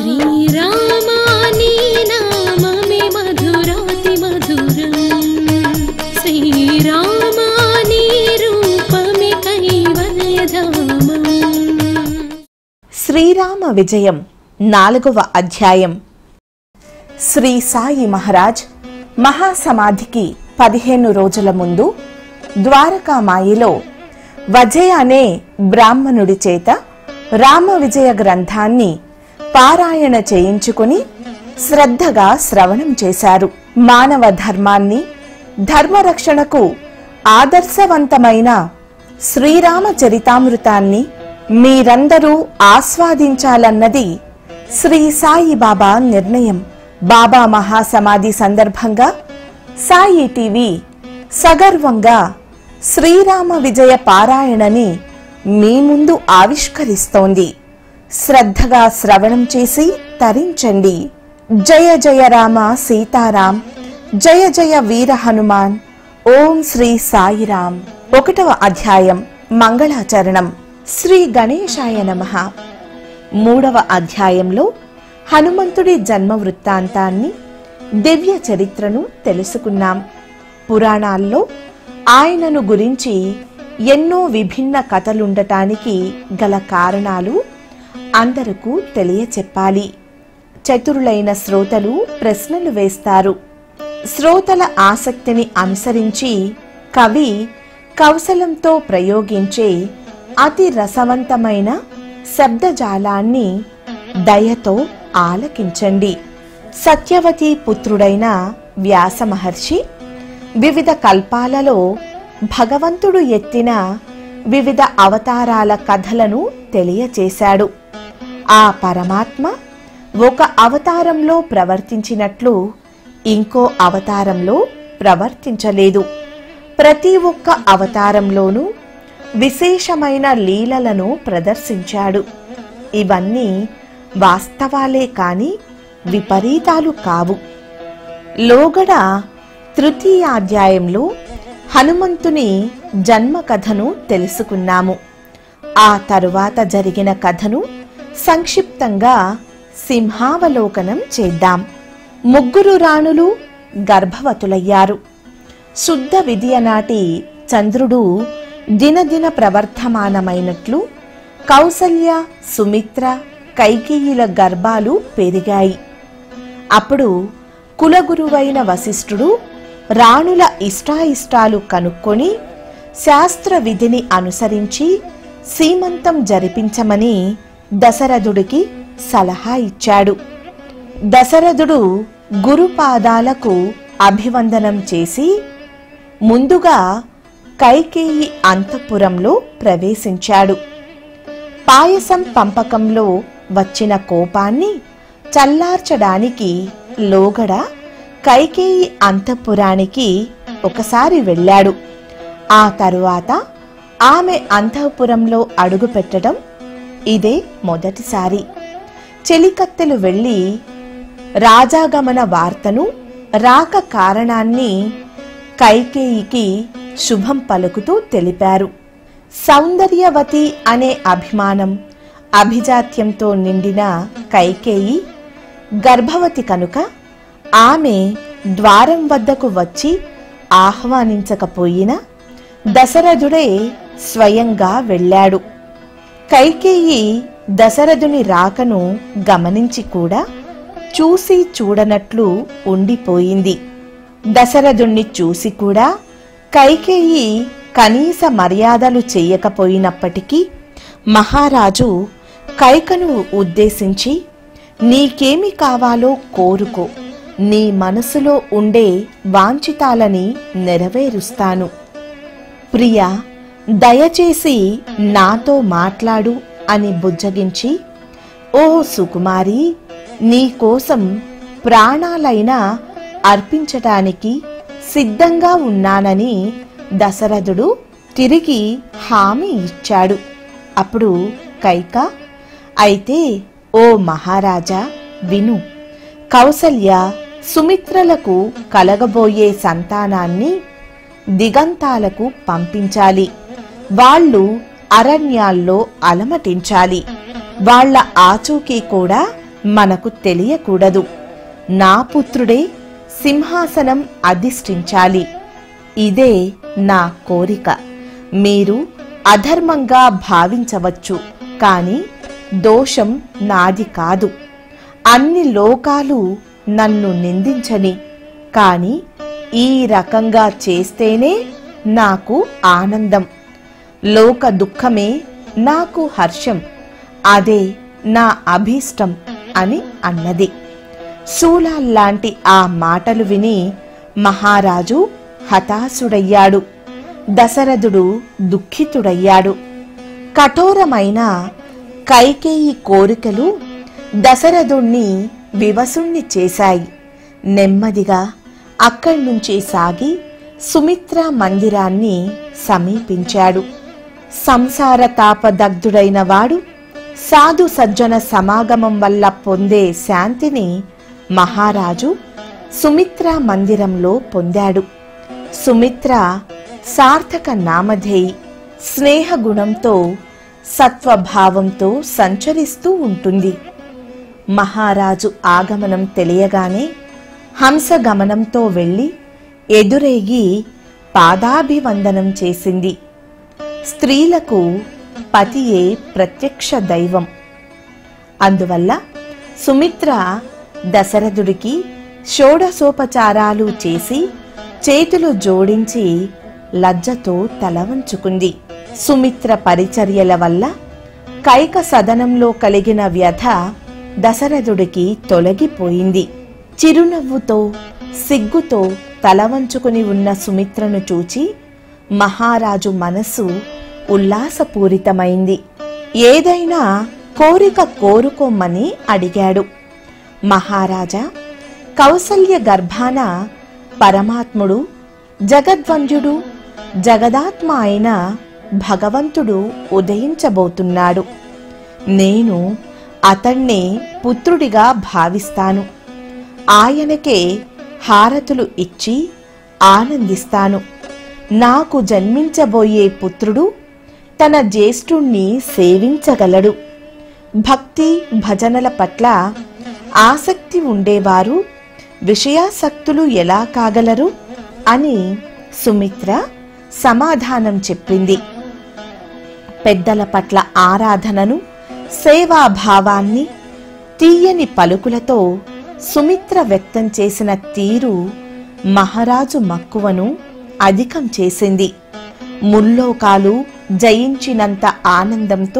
శ్రీరామాని నామమే మధురాతి మధురం శ్రీరామాని రూపమే కైవల్యధామం శ్రీరామ విజయం నాలుగవ అధ్యాయం శ్రీ సాయి మహారాజ్ మహాసమాధికి పదిహేను రోజుల ముందు ద్వారకామాయిలో వజయ అనే బ్రాహ్మణుడి చేత రామ విజయ గ్రంథాన్ని పారాయణ చేయించుకుని శ్రద్ధగా శ్రవణం చేశారు మానవ ధర్మాన్ని ధర్మరక్షణకు ఆదర్శవంతమైన శ్రీరామ చరితామృతాన్ని మీరందరూ ఆస్వాదించాలన్నది శ్రీ సాయి బాబా నిర్ణయం బాబా మహాసమాధి సందర్భంగా సాయి టీవీ సగర్వంగా శ్రీరామ విజయ పారాయణని మీ ముందు ఆవిష్కరిస్తోంది శ్రద్ధగా శ్రవణం చేసి తరించండి జయ జయ రామ సీతారాం జయ జయ వీర హనుమాన్ ఓం శ్రీ సాయిరాం ఒకటవ అధ్యాయం మంగళాచరణం శ్రీ గణేశాయ నమః మూడవ అధ్యాయంలో హనుమంతుడి జన్మ వృత్తాంతాన్ని దివ్య చరిత్రను తెలుసుకున్నాం పురాణాల్లో ఆయనను గురించి ఎన్నో విభిన్న కథలుండటానికి గల కారణాలు అందరకు తెలియచెప్పాలి చతురులైన శ్రోతలు ప్రశ్నలు వేస్తారు శ్రోతల ఆసక్తిని అనుసరించి కవి కౌశలంతో ప్రయోగించే అతి రసవంతమైన శబ్దజాలాన్ని దయతో ఆలకించండి సత్యవతి పుత్రుడైన వ్యాస మహర్షి వివిధ కల్పాలలో భగవంతుడు ఎత్తిన వివిధ అవతారాల కథలను తెలియచేశాడు ఆ పరమాత్మ ఒక అవతారంలో ప్రవర్తించినట్లు ఇంకో అవతారంలో ప్రవర్తించలేదు ప్రతి ఒక్క అవతారంలోనూ విశేషమైన లీలలను ప్రదర్శించాడు ఇవన్నీ వాస్తవాలే కాని విపరీతాలు కావు లోగడ తృతీయాధ్యాయంలో హనుమంతుని జన్మ కథను తెలుసుకున్నాము ఆ తరువాత జరిగిన కథను సంక్షిప్తంగా సింహావలోకనం చేద్దాం ముగ్గురు రాణులు గర్భవతులయ్యారు శుద్ధ విద్య నాటి చంద్రుడు దినదిన ప్రవర్ధమానమైనట్లు కౌసల్య సుమిత్ర కైకేయిల గర్భాలు పెరిగాయి అప్పుడు కులగురువైన వశిష్ఠుడు రాణుల ఇష్టాయిష్టాలు కనుక్కొని శాస్త్ర విధిని అనుసరించి సీమంతం జరిపించమని దశరథుడికి సలహా ఇచ్చాడు దశరథుడు గురుపాదాలకు అభివందనం చేసి ముందుగా కైకేయి అంతఃపురంలో ప్రవేశించాడు పాయసం పంపకంలో వచ్చిన కోపాన్ని చల్లార్చడానికి లోగడ కైకేయి అంతఃపురానికి ఒకసారి వెళ్ళాడు ఆ తరువాత ఆమె అంతఃపురంలో అడుగుపెట్టడం ఇదే మొదటిసారి చెలికత్తెలు వెళ్ళి రాజాగమన వార్తను రాక కారణాన్ని కైకేయికి శుభం పలుకుతూ తెలిపారు సౌందర్యవతి అనే అభిమానం అభిజాత్యంతో నిండిన కైకేయి గర్భవతి కనుక ఆమె ద్వారం వద్దకు వచ్చి ఆహ్వానించకపోయినా దశరథుడే స్వయంగా వెళ్ళాడు కైకేయి దశరథుని రాకను గమనించి కూడా చూసి చూడనట్లు ఉండిపోయింది దశరథుణ్ణి చూసి కూడా కైకేయి కనీస మర్యాదలు చెయ్యకపోయినప్పటికీ మహారాజు కైకను ఉద్దేశించి నీకేమి కావాలో కోరుకో నీ మనసులో ఉండే వాంఛితాలని నెరవేరుస్తాను ప్రియా దయచేసి నాతో మాట్లాడు అని బుజ్జగించి ఓ సుకుమారి నీకోసం ప్రాణాలైనా అర్పించటానికి సిద్ధంగా ఉన్నానని దశరథుడు తిరిగి హామీ ఇచ్చాడు అప్పుడు కైక అయితే ఓ మహారాజా విను కౌసల్య సుమిత్రలకు కలగబోయే సంతానాన్ని దిగంతాలకు పంపించాలి వాళ్ళు అరణ్యాల్లో అలమటించాలి వాళ్ళ ఆచూకీ కూడా మనకు తెలియకూడదు నా పుత్రుడే సింహాసనం అధిష్ఠించాలి ఇదే నా కోరిక మీరు అధర్మంగా భావించవచ్చు కాని దోషం నాది కాదు అన్ని లోకాలు నన్ను నిందించని కాని ఈ రకంగా చేస్తేనే నాకు ఆనందం లోక దుఃఖమే నాకు హర్షం అదే నా అభీష్టం అని అన్నది శూలాల్లాంటి ఆ మాటలు విని మహారాజు హతాశుడయ్యాడు దశరథుడు దుఃఖితుడయ్యాడు కఠోరమైన కైకేయి కోరికలు దశరథుణ్ణి వివసుణ్ణి చేశాయి నెమ్మదిగా అక్కడి నుంచి సాగి సుమిత్ర మందిరాన్ని సమీపించాడు సంసార తాపదగ్ధుడైన వాడు సాధు సజ్జన సమాగమం వల్ల పొందే శాంతిని మహారాజు సుమిత్ర మందిరంలో పొందాడు సుమిత్ర సార్థక నామధేయి స్నేహగుణంతో సత్వభావంతో సంచరిస్తూ ఉంటుంది మహారాజు ఆగమనం తెలియగానే హంసగమనంతో వెళ్ళి ఎదురేగి పాదాభివందనం చేసింది స్త్రీలకు పతియే ప్రత్యక్ష దైవం అందువల్ల సుమిత్ర దశరథుడికి షోడసోపచారాలు చేసి చేతులు జోడించి లజ్జతో తల వంచుకుంది సుమిత్ర పరిచర్యల వల్ల కైక సదనంలో కలిగిన వ్యధ దశరథుడికి తొలగిపోయింది చిరునవ్వుతో సిగ్గుతో తల వంచుకుని ఉన్న సుమిత్రను చూచి మహారాజు మనస్సు ఉల్లాసపూరితమైంది ఏదైనా కోరిక కోరుకోమని అడిగాడు మహారాజా కౌసల్య గర్భాన పరమాత్ముడు జగద్వంజుడు జగదాత్మ అయిన భగవంతుడు ఉదయించబోతున్నాడు నేను అతణ్ణే పుత్రుడిగా భావిస్తాను ఆయనకే హారతులు ఇచ్చి ఆనందిస్తాను నాకు జన్మించబోయే పుత్రుడు తన జ్యేష్ఠుణ్ణి సేవించగలడు భక్తి భజనల పట్ల ఆసక్తి ఉండేవారు విషయాసక్తులు ఎలా కాగలరు అని సుమిత్ర సమాధానం చెప్పింది పెద్దల పట్ల ఆరాధనను సేవాభావాన్ని తీయని పలుకులతో సుమిత్ర వ్యక్తం చేసిన తీరు మహారాజు మక్కువను అధికం చేసింది ముల్లోకాలు జయించినంత ఆనందంతో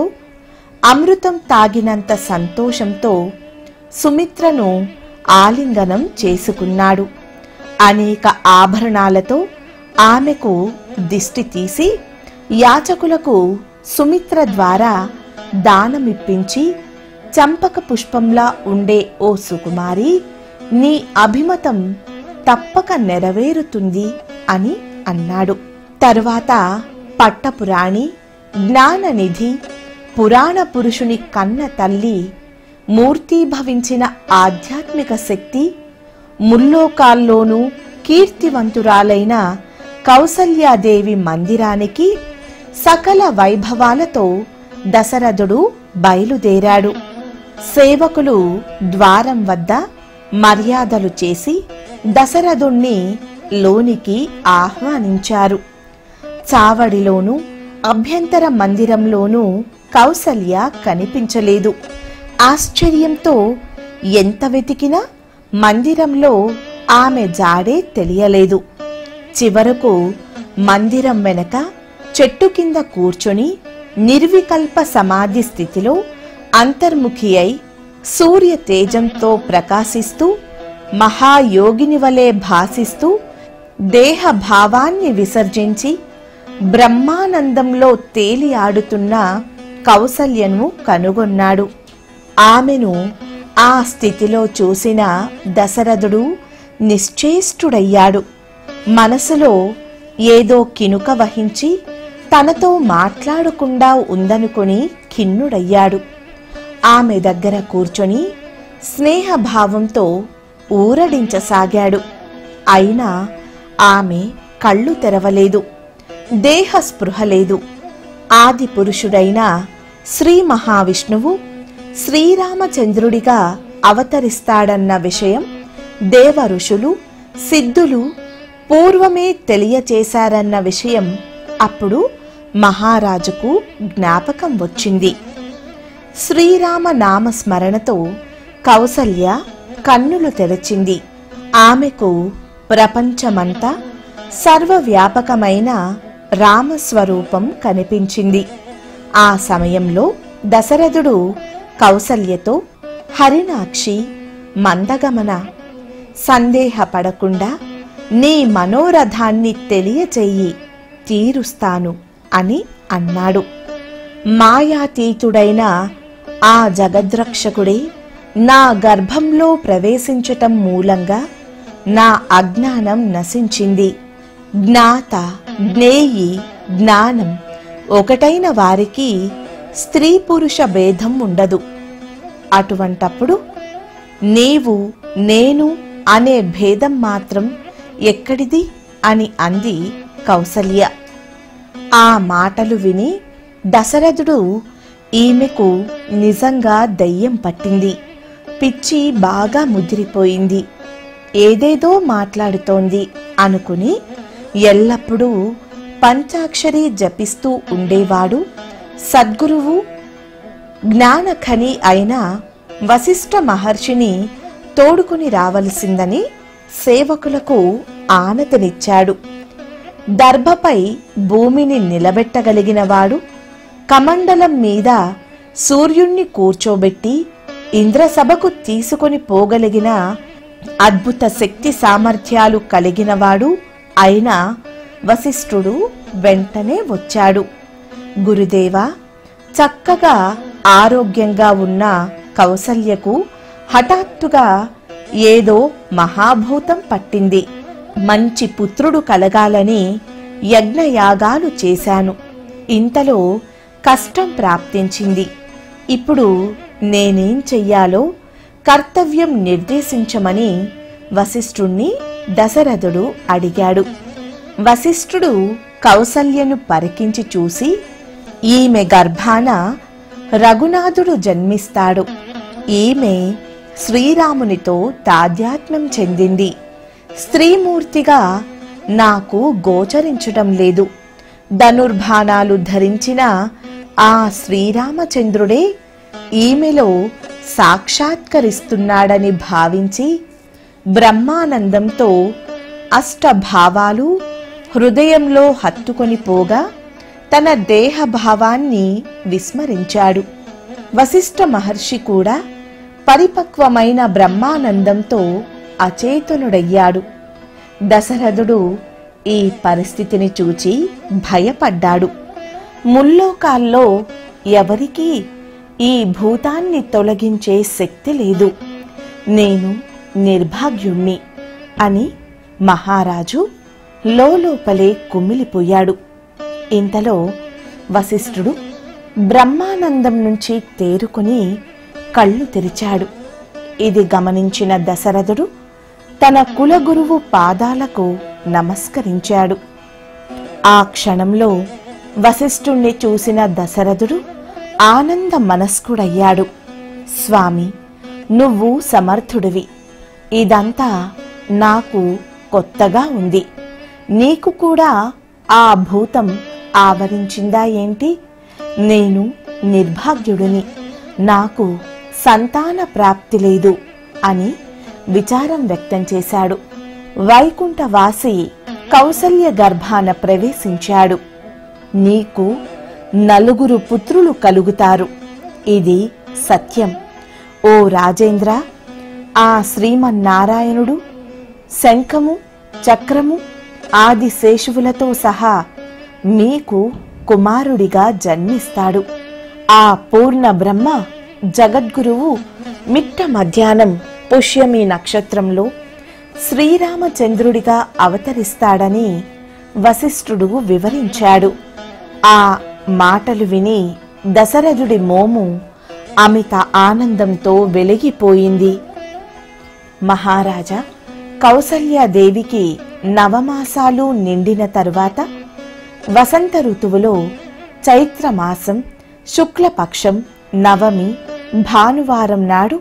అమృతం తాగినంత సంతోషంతో సుమిత్రను ఆలింగనం చేసుకున్నాడు అనేక ఆభరణాలతో ఆమెకు దిష్టి తీసి యాచకులకు సుమిత్ర ద్వారా దానమిప్పించి చంపక పుష్పంలా ఉండే ఓ సుకుమారి నీ అభిమతం తప్పక నెరవేరుతుంది అని అన్నాడు తరువాత పట్టపురాణి జ్ఞాననిధి పురాణ పురుషుని కన్న తల్లి మూర్తీభవించిన ఆధ్యాత్మిక శక్తి ముల్లోకాల్లోనూ కీర్తివంతురాలైన కౌసల్యాదేవి మందిరానికి సకల వైభవాలతో దశరథుడు బయలుదేరాడు సేవకులు ద్వారం వద్ద మర్యాదలు చేసి దశరథుణ్ణి లోనికి ఆహ్వానించారు చావడిలోనూ అభ్యంతర మందిరంలోనూ కౌసల్య కనిపించలేదు ఆశ్చర్యంతో ఎంత వెతికినా మందిరంలో ఆమె జాడే తెలియలేదు చివరకు మందిరం వెనక చెట్టు కింద కూర్చొని నిర్వికల్ప సమాధి స్థితిలో అంతర్ముఖి అయి సూర్య తేజంతో ప్రకాశిస్తూ మహాయోగిని వలె భాసిస్తూ దేహ భావాన్ని విసర్జించి బ్రహ్మానందంలో తేలి ఆడుతున్న కౌసల్యను కనుగొన్నాడు ఆమెను ఆ స్థితిలో చూసిన దశరథుడు నిశ్చేష్టుడయ్యాడు మనసులో ఏదో కినుక వహించి తనతో మాట్లాడకుండా ఉందనుకుని ఖిన్నుడయ్యాడు ఆమె దగ్గర కూర్చొని స్నేహభావంతో ఊరడించసాగాడు అయినా ఆమె కళ్ళు తెరవలేదు దేహ స్పృహ లేదు ఆది పురుషుడైన శ్రీ మహావిష్ణువు శ్రీరామచంద్రుడిగా అవతరిస్తాడన్న విషయం దేవ ఋషులు సిద్ధులు పూర్వమే తెలియచేశారన్న విషయం అప్పుడు మహారాజుకు జ్ఞాపకం వచ్చింది శ్రీరామ నామస్మరణతో కౌసల్య కన్నులు తెరచింది ఆమెకు ప్రపంచమంతా సర్వవ్యాపకమైన రామస్వరూపం కనిపించింది ఆ సమయంలో దశరథుడు కౌసల్యతో హరినాక్షి మందగమన సందేహపడకుండా నీ మనోరథాన్ని తెలియచెయ్యి తీరుస్తాను అని అన్నాడు మాయాతీతుడైన ఆ జగద్రక్షకుడే నా గర్భంలో ప్రవేశించటం మూలంగా నా అజ్ఞానం నశించింది జ్ఞాత జ్ఞేయి జ్ఞానం ఒకటైన వారికి స్త్రీ పురుష భేదం ఉండదు అటువంటప్పుడు నీవు నేను అనే భేదం మాత్రం ఎక్కడిది అని అంది కౌసల్య ఆ మాటలు విని దశరథుడు ఈమెకు నిజంగా దయ్యం పట్టింది పిచ్చి బాగా ముదిరిపోయింది ఏదేదో మాట్లాడుతోంది అనుకుని ఎల్లప్పుడూ పంచాక్షరి జపిస్తూ ఉండేవాడు సద్గురువు జ్ఞానఖని అయిన వశిష్ఠ మహర్షిని తోడుకుని రావలసిందని సేవకులకు ఆనతనిచ్చాడు దర్భపై భూమిని నిలబెట్టగలిగినవాడు కమండలం మీద సూర్యుణ్ణి కూర్చోబెట్టి ఇంద్రసభకు తీసుకొని పోగలిగిన అద్భుత శక్తి సామర్థ్యాలు కలిగినవాడు అయిన వశిష్ఠుడు వెంటనే వచ్చాడు గురుదేవా చక్కగా ఆరోగ్యంగా ఉన్న కౌసల్యకు హఠాత్తుగా ఏదో మహాభూతం పట్టింది మంచి పుత్రుడు కలగాలని యజ్ఞయాగాలు చేశాను ఇంతలో కష్టం ప్రాప్తించింది ఇప్పుడు నేనేం చెయ్యాలో కర్తవ్యం నిర్దేశించమని వశిష్ఠుణ్ణి దశరథుడు అడిగాడు వశిష్ఠుడు కౌసల్యను పరికించి చూసి ఈమె గర్భాన రఘునాథుడు జన్మిస్తాడు ఈమె శ్రీరామునితో తాధ్యాత్మ్యం చెందింది స్త్రీమూర్తిగా నాకు గోచరించటం లేదు ధనుర్బాణాలు ధరించిన ఆ శ్రీరామచంద్రుడే ఈమెలో సాక్షాత్కరిస్తున్నాడని భావించి బ్రహ్మానందంతో అష్టభావాలు హృదయంలో హత్తుకొని పోగా తన దేహభావాన్ని విస్మరించాడు వశిష్ఠ మహర్షి కూడా పరిపక్వమైన బ్రహ్మానందంతో అచేతనుడయ్యాడు దశరథుడు ఈ పరిస్థితిని చూచి భయపడ్డాడు ముల్లోకాల్లో ఎవరికీ ఈ భూతాన్ని తొలగించే శక్తి లేదు నేను నిర్భాగ్యుణ్ణి అని మహారాజు లోలోపలే కుమిలిపోయాడు ఇంతలో వశిష్ఠుడు బ్రహ్మానందం నుంచి తేరుకుని కళ్ళు తెరిచాడు ఇది గమనించిన దశరథుడు తన కులగురువు పాదాలకు నమస్కరించాడు ఆ క్షణంలో వశిష్ఠుణ్ణి చూసిన దశరథుడు ఆనంద మనస్కుడయ్యాడు స్వామి నువ్వు సమర్థుడివి ఇదంతా నాకు కొత్తగా ఉంది నీకు కూడా ఆ భూతం ఆవరించిందా ఏంటి నేను నిర్భాగ్యుడిని నాకు సంతాన ప్రాప్తి లేదు అని విచారం వ్యక్తం చేశాడు వైకుంఠవాసి కౌసల్య గర్భాన ప్రవేశించాడు నీకు నలుగురు పుత్రులు కలుగుతారు ఇది సత్యం ఓ రాజేంద్ర ఆ శ్రీమన్నారాయణుడు శంఖము చక్రము ఆది శేషువులతో సహా మీకు కుమారుడిగా జన్మిస్తాడు ఆ పూర్ణ బ్రహ్మ జగద్గురువు మిట్ట మధ్యాహ్నం పుష్యమి నక్షత్రంలో శ్రీరామచంద్రుడిగా అవతరిస్తాడని వశిష్ఠుడు వివరించాడు ఆ మాటలు విని దశరథుడి మోము అమిత ఆనందంతో వెలిగిపోయింది మహారాజా కౌసల్యాదేవికి నవమాసాలు నిండిన తరువాత వసంత ఋతువులో చైత్రమాసం శుక్లపక్షం నవమి భానువారం నాడు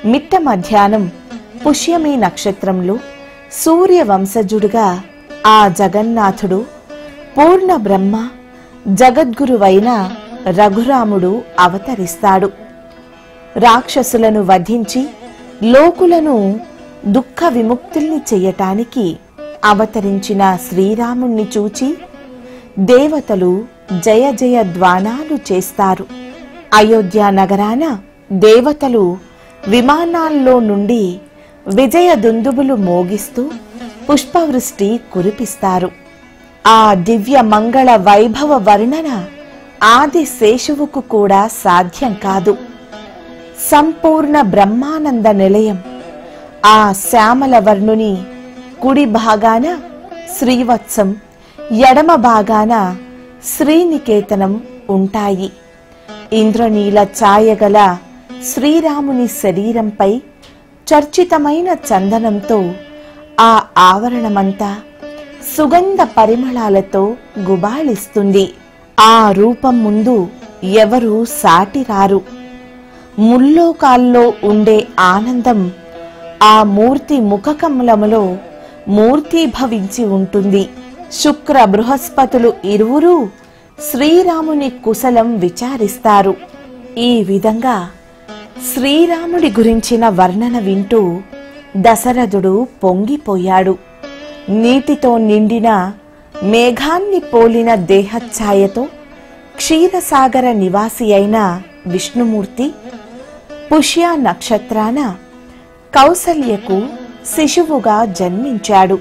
మిట్ట మధ్యాహ్నం పుష్యమి నక్షత్రంలో సూర్యవంశజుడుగా ఆ జగన్నాథుడు పూర్ణ బ్రహ్మ జగద్గురువైన రఘురాముడు అవతరిస్తాడు రాక్షసులను వధించి లోకులను దుఃఖ విముక్తుల్ని చెయ్యటానికి అవతరించిన శ్రీరాముణ్ణి చూచి దేవతలు జయ జయ ద్వానాలు చేస్తారు అయోధ్య నగరాన దేవతలు విమానాల్లో నుండి విజయ దుందుబులు మోగిస్తూ పుష్పవృష్టి కురిపిస్తారు ఆ దివ్య మంగళ వైభవ వర్ణన ఆది శేషువుకు కూడా సాధ్యం కాదు సంపూర్ణ బ్రహ్మానంద నిలయం ఆ శ్యామల వర్ణుని కుడి భాగాన శ్రీవత్సం ఎడమ భాగాన శ్రీనికేతనం ఉంటాయి ఇంద్రనీల ఛాయగల శ్రీరాముని శరీరంపై చర్చితమైన చందనంతో ఆ ఆవరణమంతా సుగంధ పరిమళాలతో గుబాళిస్తుంది ఆ రూపం ముందు ఎవరు సాటిరారు ముల్లోకాల్లో ఉండే ఆనందం ఆ మూర్తి ముఖకమలములో మూర్తీభవించి ఉంటుంది శుక్ర బృహస్పతులు ఇరువురు శ్రీరాముని కుశలం విచారిస్తారు ఈ విధంగా శ్రీరాముడి గురించిన వర్ణన వింటూ దశరథుడు పొంగిపోయాడు నీటితో నిండిన మేఘాన్ని పోలిన దేహఛాయతో క్షీరసాగర నివాసి అయిన విష్ణుమూర్తి పుష్య నక్షత్రాన కౌసల్యకు శిశువుగా జన్మించాడు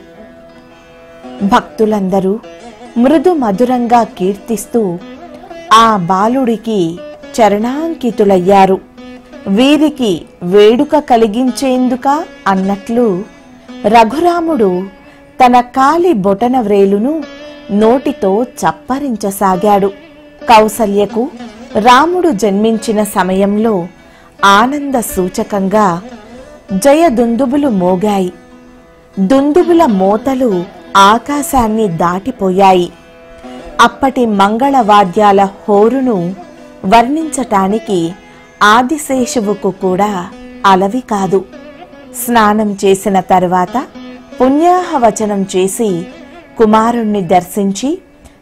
భక్తులందరూ మృదు మధురంగా కీర్తిస్తూ ఆ బాలుడికి చరణాంకితులయ్యారు వీరికి వేడుక కలిగించేందుక అన్నట్లు రఘురాముడు తన కాలి బొటన వ్రేలును నోటితో చప్పరించసాగాడు కౌసల్యకు రాముడు జన్మించిన సమయంలో ఆనంద సూచకంగా జయ దుందుబులు మోగాయి దుందుబుల మోతలు ఆకాశాన్ని దాటిపోయాయి అప్పటి మంగళవాద్యాల హోరును వర్ణించటానికి ఆదిశేషువుకు కూడా అలవి కాదు స్నానం చేసిన తరువాత పుణ్యాహవచనం చేసి కుమారుణ్ణి దర్శించి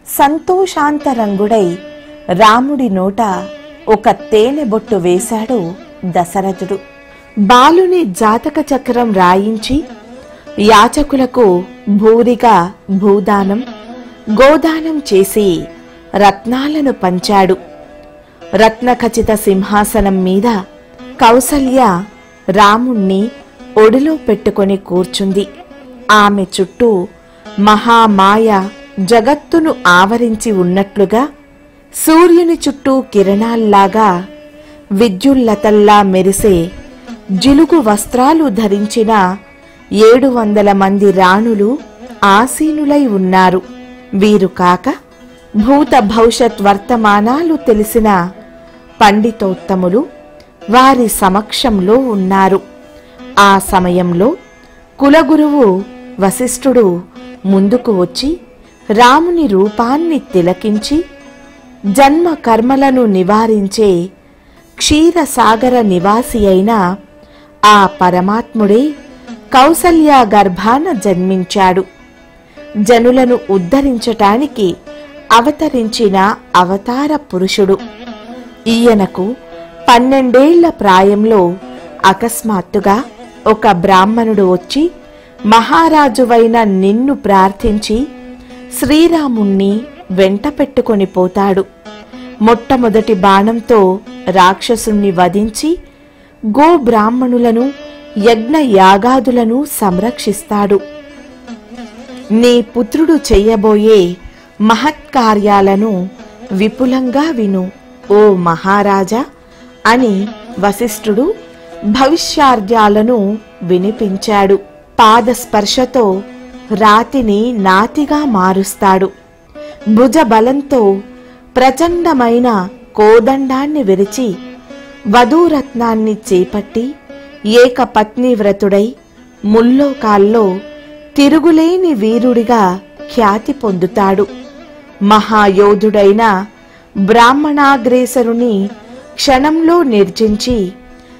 సంతోషాంతరంగుడై రాముడి నోట ఒక తేనె బొట్టు వేశాడు దశరథుడు బాలుని జాతక చక్రం రాయించి యాచకులకు భూరిగా భూదానం గోదానం చేసి రత్నాలను పంచాడు రత్నఖచిత సింహాసనం మీద కౌసల్య రాముణ్ణి ఒడిలో పెట్టుకొని కూర్చుంది ఆమె చుట్టూ మహామాయ జగత్తును ఆవరించి ఉన్నట్లుగా సూర్యుని చుట్టూ కిరణాల్లాగా విద్యుల్లతల్లా మెరిసే జిలుగు వస్త్రాలు ధరించిన ఏడు వందల మంది రాణులు ఆసీనులై ఉన్నారు వీరు కాక భూత భవిష్యత్ వర్తమానాలు తెలిసిన పండితోత్తములు వారి సమక్షంలో ఉన్నారు ఆ సమయంలో కులగురువు వశిష్ఠుడు ముందుకు వచ్చి రాముని రూపాన్ని తిలకించి జన్మ కర్మలను నివారించే క్షీరసాగర నివాసి అయిన ఆ పరమాత్ముడే కౌసల్య గర్భాన జన్మించాడు జనులను ఉద్ధరించటానికి అవతరించిన అవతార పురుషుడు ఈయనకు పన్నెండేళ్ల ప్రాయంలో అకస్మాత్తుగా ఒక బ్రాహ్మణుడు వచ్చి మహారాజువైన నిన్ను ప్రార్థించి శ్రీరాముణ్ణి వెంట పెట్టుకొని పోతాడు మొట్టమొదటి బాణంతో రాక్షసుణ్ణి వధించి గో బ్రాహ్మణులను యజ్ఞ యాగాదులను సంరక్షిస్తాడు నీ పుత్రుడు చెయ్యబోయే మహత్కార్యాలను విపులంగా విను ఓ మహారాజా అని వశిష్ఠుడు భవిష్యార్ధ్యాలను వినిపించాడు పాదస్పర్శతో రాతిని నాతిగా మారుస్తాడు భుజబలంతో ప్రచండమైన కోదండాన్ని విరిచి వధూరత్నాన్ని చేపట్టి ఏకపత్ని వ్రతుడై ముల్లోకాల్లో తిరుగులేని వీరుడిగా ఖ్యాతి పొందుతాడు మహాయోధుడైన బ్రాహ్మణాగ్రేసరుని క్షణంలో నిర్జించి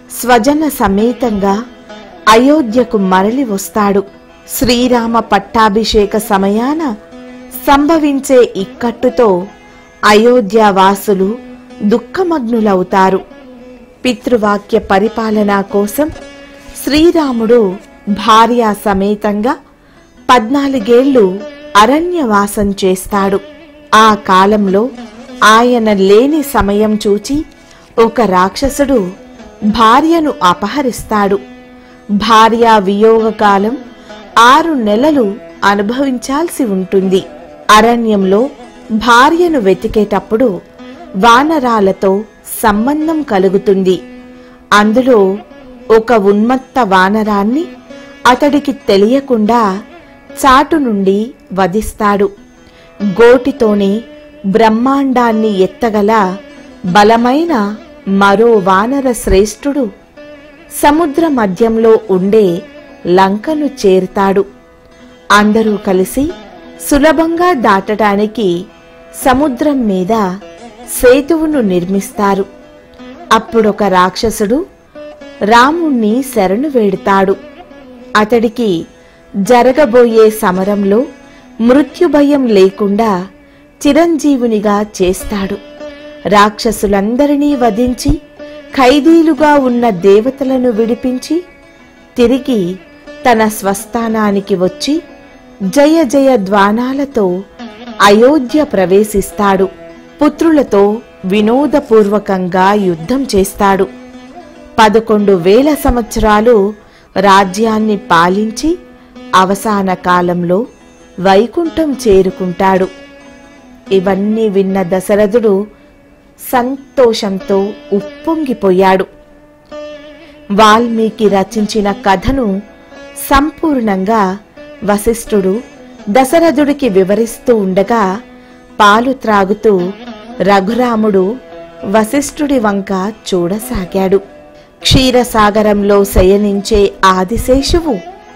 స్వజన సమేతంగా అయోధ్యకు మరలి వస్తాడు శ్రీరామ పట్టాభిషేక సమయాన సంభవించే ఇక్కట్టుతో అయోధ్యావాసులు దుఃఖమగ్నులవుతారు పితృవాక్య పరిపాలన కోసం శ్రీరాముడు భార్యా సమేతంగా పద్నాలుగేళ్లు అరణ్యవాసం చేస్తాడు ఆ కాలంలో ఆయన లేని సమయం చూచి ఒక రాక్షసుడు భార్యను అపహరిస్తాడు భార్యా వియోగ కాలం ఆరు నెలలు అనుభవించాల్సి ఉంటుంది అరణ్యంలో భార్యను వెతికేటప్పుడు వానరాలతో సంబంధం కలుగుతుంది అందులో ఒక ఉన్మత్త వానరాన్ని అతడికి తెలియకుండా చాటు నుండి వధిస్తాడు గోటితోనే బ్రహ్మాండాన్ని ఎత్తగల బలమైన మరో వానర శ్రేష్ఠుడు సముద్ర మధ్యంలో ఉండే లంకను చేరుతాడు అందరూ కలిసి సులభంగా దాటడానికి సముద్రం మీద సేతువును నిర్మిస్తారు అప్పుడొక రాక్షసుడు రాముణ్ణి శరణు వేడుతాడు అతడికి జరగబోయే సమరంలో మృత్యుభయం లేకుండా చిరంజీవునిగా చేస్తాడు రాక్షసులందరినీ వధించి ఖైదీలుగా ఉన్న దేవతలను విడిపించి తిరిగి తన స్వస్థానానికి వచ్చి జయ జయ ద్వానాలతో అయోధ్య ప్రవేశిస్తాడు పుత్రులతో వినోదపూర్వకంగా యుద్ధం చేస్తాడు పదకొండు వేల సంవత్సరాలు రాజ్యాన్ని పాలించి అవసాన కాలంలో వైకుంఠం చేరుకుంటాడు ఇవన్నీ విన్న దశరథుడు సంతోషంతో ఉప్పొంగిపోయాడు వాల్మీకి రచించిన కథను సంపూర్ణంగా వశిష్ఠుడు దశరథుడికి వివరిస్తూ ఉండగా పాలు త్రాగుతూ రఘురాముడు వశిష్ఠుడి వంక చూడసాగాడు క్షీరసాగరంలో శయనించే ఆదిశేషువు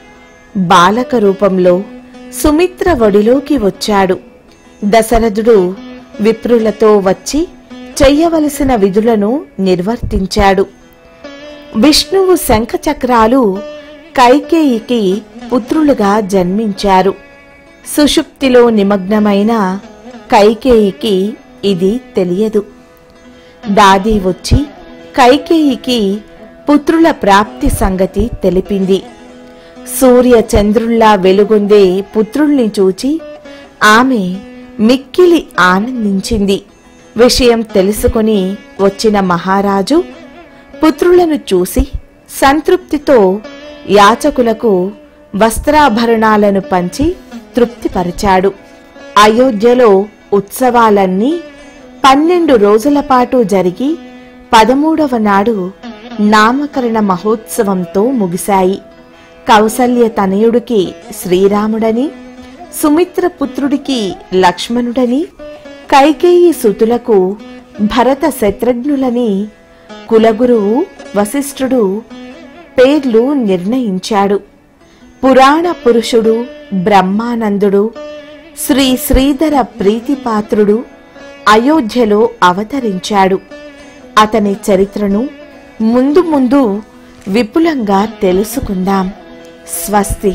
బాలక రూపంలో సుమిత్ర ఒడిలోకి వచ్చాడు దశరథుడు విప్రులతో వచ్చి చెయ్యవలసిన విధులను నిర్వర్తించాడు విష్ణువు శంఖచక్రాలు కైకేయికి పుత్రులుగా జన్మించారు సుషుప్తిలో నిమగ్నమైన కైకేయికి ఇది తెలియదు దాది వచ్చి కైకేయికి పుత్రుల ప్రాప్తి సంగతి తెలిపింది సూర్య చంద్రుల్లా వెలుగొందే పుత్రుల్ని చూచి ఆమె మిక్కిలి ఆనందించింది విషయం తెలుసుకొని వచ్చిన మహారాజు పుత్రులను చూసి సంతృప్తితో యాచకులకు వస్త్రాభరణాలను పంచి తృప్తిపరిచాడు అయోధ్యలో ఉత్సవాలన్నీ పన్నెండు రోజుల పాటు జరిగి పదమూడవ నాడు నామకరణ మహోత్సవంతో ముగిశాయి కౌసల్య తనయుడికి శ్రీరాముడని సుమిత్ర పుత్రుడికి లక్ష్మణుడని కైకేయి సుతులకు భరత శత్రుఘ్నులని కులగురువు వశిష్ఠుడు పేర్లు నిర్ణయించాడు పురాణ పురుషుడు బ్రహ్మానందుడు శ్రీ శ్రీధర ప్రీతిపాత్రుడు అయోధ్యలో అవతరించాడు అతని చరిత్రను ముందు ముందు విపులంగా తెలుసుకుందాం స్వస్తి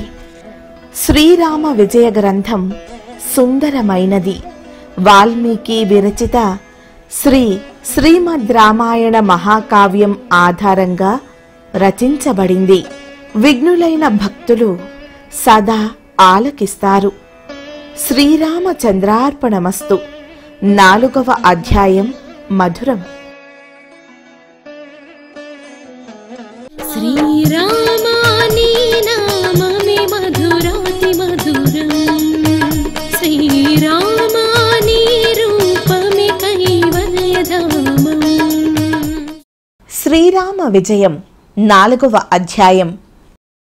శ్రీరామ విజయ గ్రంథం సుందరమైనది వాల్మీకి విరచిత శ్రీ శ్రీమద్ రామాయణ మహాకావ్యం ఆధారంగా రచించబడింది విఘ్నులైన భక్తులు సదా ఆలకిస్తారు శ్రీరామచంద్రార్పణమస్తు నాలుగవ అధ్యాయం మధురం శ్రీరామాని నామమే మధురాతి మధురం శ్రీరామాని రూపమే కైవల్యధామం శ్రీరామ విజయం నాలుగవ అధ్యాయం